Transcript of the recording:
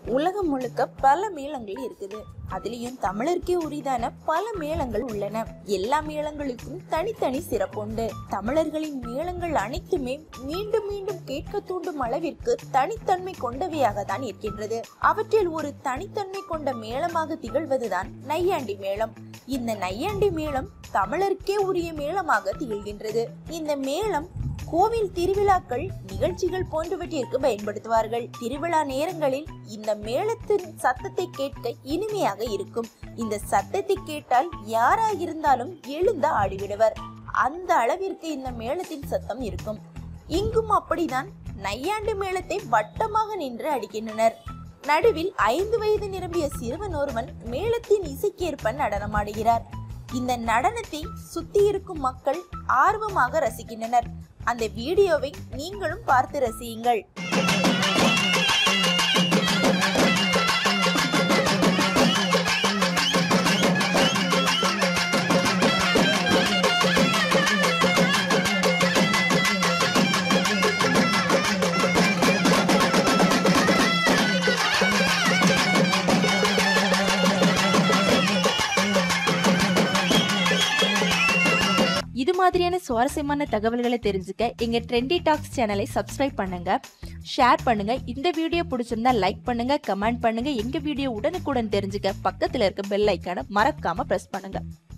உலகம் முழுக்க பல மேளங்கள் இருக்குது அதுலயும் தமிழருக்கே உரிதான பல மேளங்கள் உள்ளன எல்லா மேளங்களுக்கும் தனித்தனி சிறப்புண்டு தமிழர்களின் மேளங்கள் அனைத்துமே மீண்டும் மீண்டும் கேட்க தூண்டும் அளவிற்கு தனித்தன்மை கொண்டவையாக தான் இருக்கின்றது அவற்றில் ஒரு தனித்தன்மை கொண்ட மேளமாக திகழ்வதுதான் நையாண்டி மேளம் இந்த நையாண்டி மேளம் தமிழருக்கே உரிய மேளமாக திகழ்கின்றது இந்த மேளம் கோவில் திருவிழாக்கள் நிகழ்ச்சிகள் போன்றவற்றிற்கு பயன்படுத்துவார்கள் திருவிழா நேரங்களில் இந்த மேளத்தின் சத்தத்தை கேட்க இனிமையாக இருக்கும் இந்த சத்தத்தை கேட்டால் யாராக இருந்தாலும் எழுந்து ஆடிவிடுவர் அந்த அளவிற்கு இந்த மேளத்தின் சத்தம் இருக்கும் இங்கும் அப்படிதான் நையாண்டு மேளத்தை வட்டமாக நின்று அடிக்கின்றனர் நடுவில் ஐந்து வயது நிரம்பிய சிறுவன் ஒருவன் மேளத்தின் இசைக்கேற்ப நடனமாடுகிறார் இந்த நடனத்தை சுத்தி இருக்கும் மக்கள் ஆர்வமாக ரசிக்கின்றனர் அந்த வீடியோவை நீங்களும் பார்த்து ரசியுங்கள் இது மாதிரியான சுவாரஸ்யமான தகவல்களை தெரிஞ்சுக்க எங்க ட்ரெண்டி டாக்ஸ் சேனலை சப்ஸ்கிரைப் பண்ணுங்க ஷேர் பண்ணுங்க இந்த வீடியோ பிடிச்சிருந்தா லைக் பண்ணுங்க கமெண்ட் பண்ணுங்க எங்க வீடியோ உடனுக்குடன் தெரிஞ்சுக்க பக்கத்துல இருக்க பெல் ஐக்கானை மறக்காம பிரஸ் பண்ணுங்க